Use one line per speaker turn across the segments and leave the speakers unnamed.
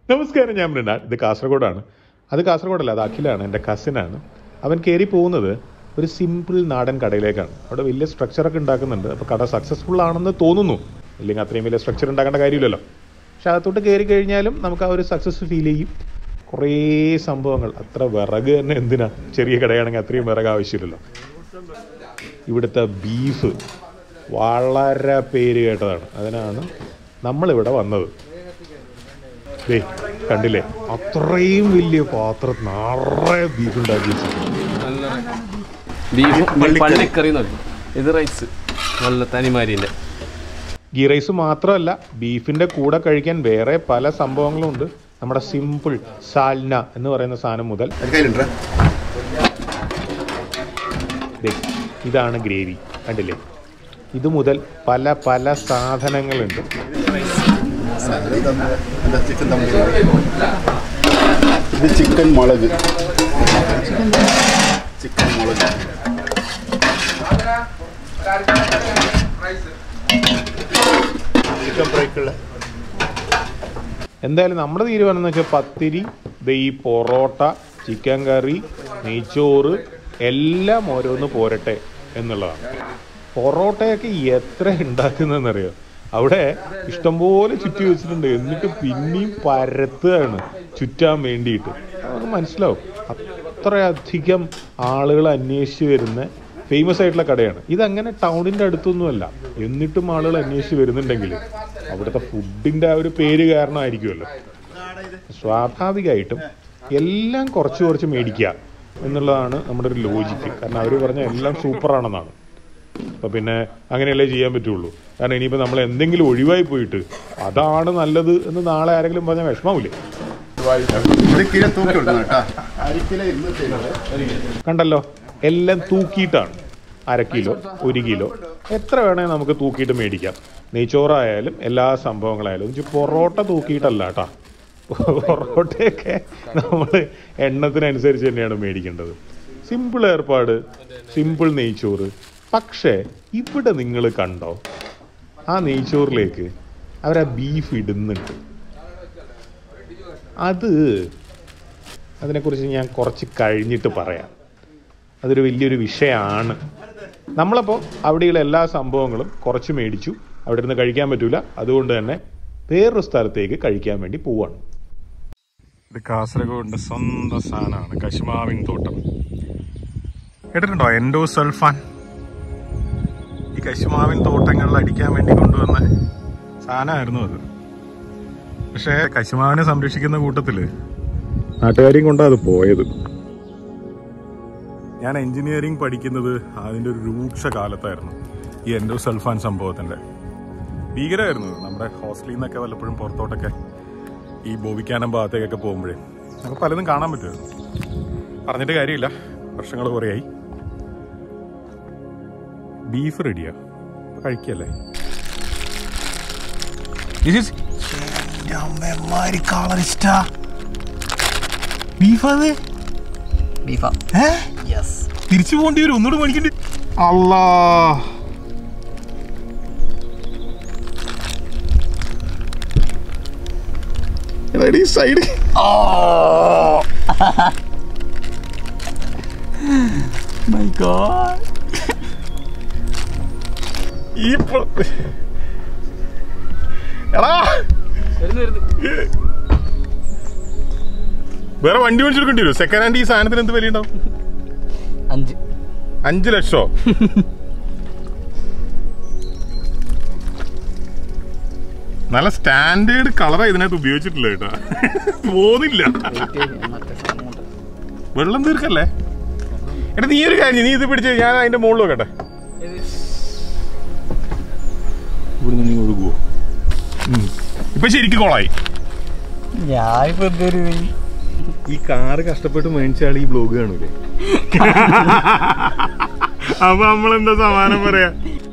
നമസ്കാരം ഞാൻ മൃണാൾ ഇത് കാസർഗോഡാണ് അത് കാസർഗോഡല്ല അത് അഖിലാണ് എൻ്റെ കസിനാണ് അവൻ കയറി പോകുന്നത് ഒരു സിമ്പിൾ നാടൻ കടയിലേക്കാണ് അവിടെ വലിയ സ്ട്രക്ചറൊക്കെ ഉണ്ടാക്കുന്നുണ്ട് അപ്പോൾ കട സക്സസ്ഫുൾ ആണെന്ന് തോന്നുന്നു ഇല്ലെങ്കിൽ അത്രയും വലിയ സ്ട്രക്ചർ ഉണ്ടാക്കേണ്ട കാര്യമില്ലല്ലോ പക്ഷെ അകത്തോട്ട് കയറി കഴിഞ്ഞാലും നമുക്ക് ആ ഒരു സക്സസ് ഫീൽ ചെയ്യും കുറേ സംഭവങ്ങൾ അത്ര വിറക് തന്നെ എന്തിനാ ചെറിയ കടയാണെങ്കിൽ അത്രയും വിറക് ആവശ്യമില്ലല്ലോ ഇവിടുത്തെ ബീഫ് വളരെ പേര് കേട്ടതാണ് അതിനാണ് നമ്മളിവിടെ വന്നത് ദേ കണ്ടില്ലേ അത്രയും വലിയ പാത്രം നിറയെ ബീഫ് ഉണ്ടാക്കി വെച്ചിട്ടുണ്ട്
ബീഫ് പള്ളിക്കറി നോക്കി ഇത് റൈസ് നല്ല തനിമാരിന്റെ
ഗീ റൈസ് മാത്രമല്ല ബീഫിന്റെ കൂടെ കഴിക്കാൻ വേറെ പല സംഭവങ്ങളും ഉണ്ട് നമ്മുടെ സിമ്പിൾ സാൽന എന്ന് പറയുന്ന സാധനം മുതൽ
കയ്യിലുണ്ടോ
ദേ, ഇതാണ് ഗ്രേവി കണ്ടില്ലേ ഇത് മുതൽ പല പല സാധനങ്ങളുണ്ട്
ചിക്കൻ ഇത് ചിക്കൻ മുളക് ചിക്കൻ മുളക് ചിക്കൻ ഫ്രൈക്കുള്ള
എന്തായാലും നമ്മുടെ തീരുമാനം എന്ന് വെച്ചാൽ പത്തിരി ദേ ഈ പൊറോട്ട ചിക്കൻ കറി നെയ്ച്ചോറ് എല്ലാം ഓരോന്ന് പോരട്ടെ എന്നുള്ളതാണ് പൊറോട്ടയൊക്കെ എത്ര ഉണ്ടാക്കുന്നതെന്നറിയോ അവിടെ ഇഷ്ടംപോലെ ചുറ്റി വെച്ചിട്ടുണ്ട് എന്നിട്ട് പിന്നെയും പരത്തുകയാണ് ചുറ്റാൻ വേണ്ടിയിട്ട് നമുക്ക് മനസ്സിലാവും അത്രയധികം ആളുകൾ അന്വേഷിച്ച് വരുന്ന ഫേമസ് ആയിട്ടുള്ള കടയാണ് ഇതങ്ങനെ ടൗണിന്റെ അടുത്തൊന്നുമല്ല എന്നിട്ടും ആളുകൾ അന്വേഷിച്ച് വരുന്നുണ്ടെങ്കിൽ അവിടുത്തെ ഫുഡിന്റെ ആ ഒരു പേര് കാരണമായിരിക്കുമല്ലോ സ്വാഭാവികമായിട്ടും എല്ലാം കുറച്ച് കുറച്ച് മേടിക്കുക എന്നുള്ളതാണ് നമ്മുടെ ഒരു ലോജിക്ക് കാരണം അവർ പറഞ്ഞ എല്ലാം സൂപ്പറാണെന്നാണ് അപ്പൊ പിന്നെ അങ്ങനെയല്ലേ ചെയ്യാൻ പറ്റുള്ളൂ കാരണം ഇനിയിപ്പോൾ നമ്മൾ എന്തെങ്കിലും ഒഴിവായി പോയിട്ട് അതാണ് നല്ലത് എന്ന് നാളെ ആരെങ്കിലും പറഞ്ഞാൽ വിഷമാവില്ലേ
ഇത് കിലോ തൂക്കി കൊടുക്കണം കേട്ടോ അര കിലോ ഇരുന്നൂറ്റി
കണ്ടല്ലോ എല്ലാം തൂക്കിയിട്ടാണ് അര കിലോ ഒരു കിലോ എത്ര വേണേൽ നമുക്ക് തൂക്കിയിട്ട് മേടിക്കാം നെയ്ച്ചോറായാലും എല്ലാ സംഭവങ്ങളായാലും ഇത് പൊറോട്ട തൂക്കിയിട്ടല്ല കേട്ടാ പൊറോട്ടയൊക്കെ നമ്മൾ എണ്ണത്തിനനുസരിച്ച് തന്നെയാണ് മേടിക്കേണ്ടത് സിമ്പിൾ ഏർപ്പാട് സിമ്പിൾ നെയ്ച്ചോറ് പക്ഷേ ഇവിടെ നിങ്ങൾ കണ്ടോ ആ നെയ്ച്ചോറിലേക്ക് അവർ ആ ബീഫ് ഇടുന്നുണ്ട് അത് അതിനെക്കുറിച്ച് ഞാൻ കുറച്ച് കഴിഞ്ഞിട്ട് പറയാം അതൊരു വലിയൊരു വിഷയമാണ് നമ്മളപ്പോൾ അവിടെയുള്ള എല്ലാ സംഭവങ്ങളും കുറച്ച് മേടിച്ചു അവിടെ ഇരുന്ന് കഴിക്കാൻ പറ്റൂല അതുകൊണ്ട് തന്നെ വേറൊരു സ്ഥലത്തേക്ക് കഴിക്കാൻ വേണ്ടി പോവാണ് ഇത് കാസർഗോഡിന്റെ സ്വന്തം സാധനമാണ് കശുമാവിൻ തോട്ടം കേട്ടിട്ടുണ്ടോ എൻഡോ സൾഫാൻ ഈ കശുമാവിൻ തോട്ടങ്ങളിൽ അടിക്കാൻ വേണ്ടി കൊണ്ടുവന്ന സാധനമായിരുന്നു അത് പക്ഷേ കശുമാവിനെ സംരക്ഷിക്കുന്ന കൂട്ടത്തില് നാട്ടുകാരെയും കൊണ്ടാ അത് പോയത് ഞാൻ എഞ്ചിനീയറിംഗ് പഠിക്കുന്നത് അതിന്റെ ഒരു രൂക്ഷ കാലത്തായിരുന്നു ഈ എൻഡോ സൾഫാൻ സംഭവത്തിന്റെ ഭീകരമായിരുന്നു ഇത്. നമ്മുടെ ഹോസ്റ്റലിൽ നിന്നൊക്കെ വല്ലപ്പോഴും പുറത്തോട്ടൊക്കെ ഈ ബോവിക്കാനം ഭാഗത്തേക്കൊക്കെ പോകുമ്പോഴേ നമുക്ക് പലതും കാണാൻ പറ്റുമായിരുന്നു പറഞ്ഞിട്ട് കാര്യമില്ല വർഷങ്ങൾ കുറേയായി ബീഫ് റെഡിയാ കഴിക്കല്ലേ ബീഫ് അത്
ബീഫാ യെസ്
തിരിച്ചു പോകേണ്ടി വരും ഒന്നുകൂടെ മേടിക്കേണ്ടി അല്ലാ സൈഡ്
മൈ ഗോഡ്
ഈ പൊ- എടാ വേറെ വണ്ടി മേടിച്ചെടുക്കേണ്ടി വരും സെക്കൻഡ് ഹാൻഡ് ഈ സാധനത്തിന് എന്ത് വില ഉണ്ടാവും
അഞ്ച്
അഞ്ച് ലക്ഷോ നല്ല സ്റ്റാൻഡേർഡ് കളറാ ഇതിനകത്ത് ഉപയോഗിച്ചിട്ടില്ല കേട്ടോ പോകുന്നില്ല
മറ്റേ സാധനം കൊണ്ട്
വെള്ളം തീർക്കല്ലേ എടാ നീ ഒരു കാര്യം നീ ഇത് പിടിച്ച് ഞാൻ അതിന്റെ മുകളിൽ വെക്കട്ടെ ഇവിടുന്ന് നീ ഒഴുകുവോ ഇപ്പൊ ശരിക്കും കോളായി
ഞാനിപ്പോ എന്തൊരു
ഈ കാറ് കഷ്ടപ്പെട്ട് മേടിച്ചാൽ ഈ ബ്ലോഗ് കാണൂലേ അപ്പൊ നമ്മളെന്താ സമാനം പറയാ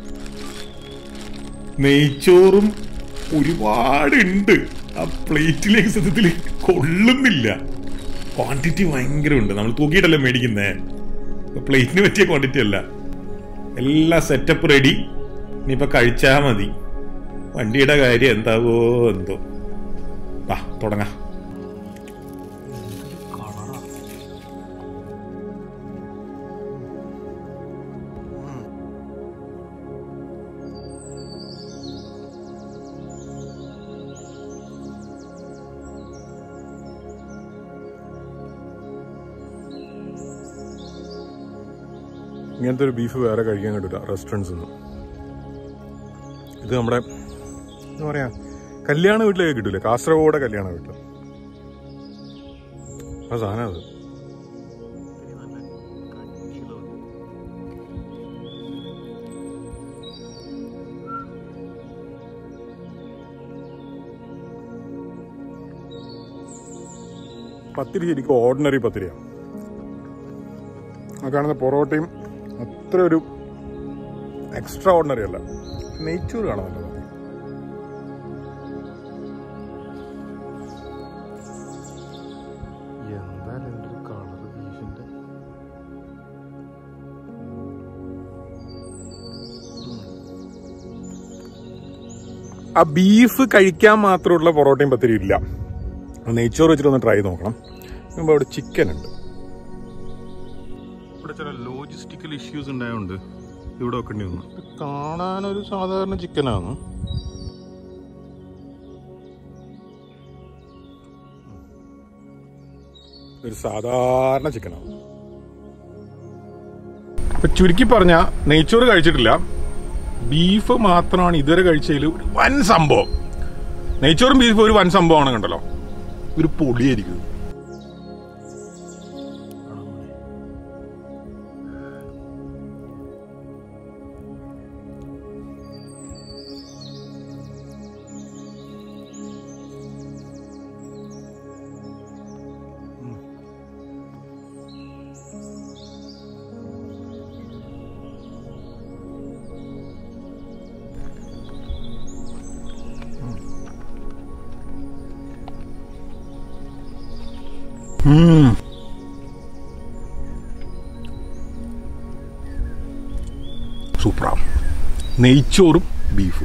നെയ്ച്ചോറും ഒരുപാടുണ്ട് ആ പ്ലേറ്റിലേക്ക് സത്യത്തിൽ കൊള്ളുന്നില്ല ക്വാണ്ടിറ്റി ഭയങ്കര ഉണ്ട് നമ്മൾ തൂക്കിയിട്ടല്ലേ മേടിക്കുന്നേ പ്ലേറ്റിന് പറ്റിയ ക്വാണ്ടിറ്റി അല്ല എല്ലാ സെറ്റപ്പ് റെഡി ഇനിയിപ്പോ കഴിച്ചാ മതി വണ്ടിയുടെ കാര്യം എന്താവോ എന്തോ വാ തുടങ്ങാം
ഇങ്ങനത്തെ ഒരു ബീഫ് വേറെ കഴിക്കാൻ കിട്ടില്ല റെസ്റ്റോറൻറ്റ്സിൽ നിന്ന് ഇത് നമ്മുടെ എന്താ പറയാ കല്യാണ വീട്ടിലേക്ക് കിട്ടൂലേ കാസർഗോഡ് കല്യാണ വീട്ടിൽ ആ സാധനം അത് പത്തിരി ശരിക്കും ഓർഡിനറി പത്തിരിയാണ് ആ കാണുന്ന പൊറോട്ടയും അത്ര ഒരു എക്സ്ട്രാ ഓർഡിനറി അല്ല നെയ്ച്ചോറ് കാണാൻ നല്ലതാണ് ആ ബീഫ് കഴിക്കാൻ മാത്രമുള്ള പൊറോട്ടയും പത്തിരി ഇല്ല നെയ്ച്ചോറ് വെച്ചിട്ട് ഒന്ന് ട്രൈ നോക്കണം മുമ്പ് അവിടെ ചിക്കൻ ഉണ്ട് ഇവിടെ ചില ലോജിസ്റ്റിക്കൽ ഇഷ്യൂസ് ഉണ്ടായതുകൊണ്ട് ഇവിടെ വെക്കേണ്ടി വന്നു ഇത് കാണാനൊരു സാധാരണ ചിക്കനാണ് ഒരു സാധാരണ ചിക്കനാണ് ഇപ്പൊ ചുരുക്കി പറഞ്ഞ നെയ്ച്ചോറ് കഴിച്ചിട്ടില്ല ബീഫ് മാത്രമാണ് ഇതുവരെ കഴിച്ചതിൽ ഒരു വൻ സംഭവം നെയ്ച്ചോറും ബീഫും ഒരു വൻ സംഭവമാണ് കണ്ടല്ലോ ഒരു പൊളിയായിരിക്കും ഇത്. സൂപ്പറാ നെയ്ച്ചോറും ബീഫും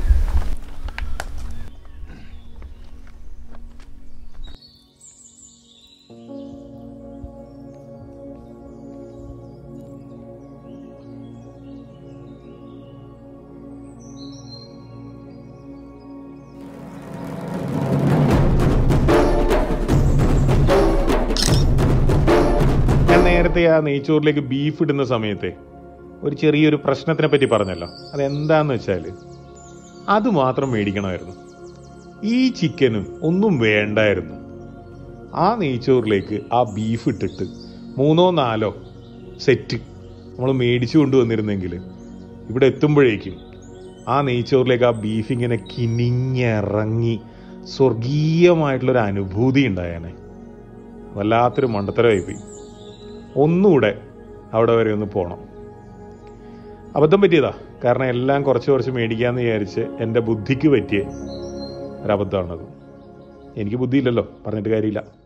ഞാൻ നേരത്തെ ആ നെയ്ച്ചോറിലേക്ക് ബീഫ് ഇടുന്ന സമയത്തെ ഒരു ചെറിയൊരു പ്രശ്നത്തിനെ പറ്റി പറഞ്ഞല്ലോ അതെന്താന്ന് വെച്ചാൽ അത് മാത്രം മേടിക്കണമായിരുന്നു ഈ ചിക്കനും ഒന്നും വേണ്ടായിരുന്നു ആ നെയ്ച്ചോറിലേക്ക് ആ ബീഫ് ഇട്ടിട്ട് മൂന്നോ നാലോ സെറ്റ് നമ്മൾ മേടിച്ചു കൊണ്ടുവന്നിരുന്നെങ്കിൽ ഇവിടെ എത്തുമ്പോഴേക്കും ആ നെയ്ച്ചോറിലേക്ക് ആ ബീഫ് ഇങ്ങനെ കിനിഞ്ഞിറങ്ങി സ്വർഗീയമായിട്ടുള്ളൊരു അനുഭൂതി ഉണ്ടായേനെ വല്ലാത്തൊരു മണ്ടത്തരമായിപ്പോയി ഒന്നുകൂടെ അവിടെ വരെ ഒന്ന് പോകണം അബദ്ധം പറ്റിയതാ കാരണം എല്ലാം കുറച്ച് കുറച്ച് മേടിക്കാമെന്ന് വിചാരിച്ച് എൻ്റെ ബുദ്ധിക്ക് പറ്റിയ ഒരബദ്ധമാണത് എനിക്ക് ബുദ്ധിയില്ലല്ലോ പറഞ്ഞിട്ട് കാര്യമില്ല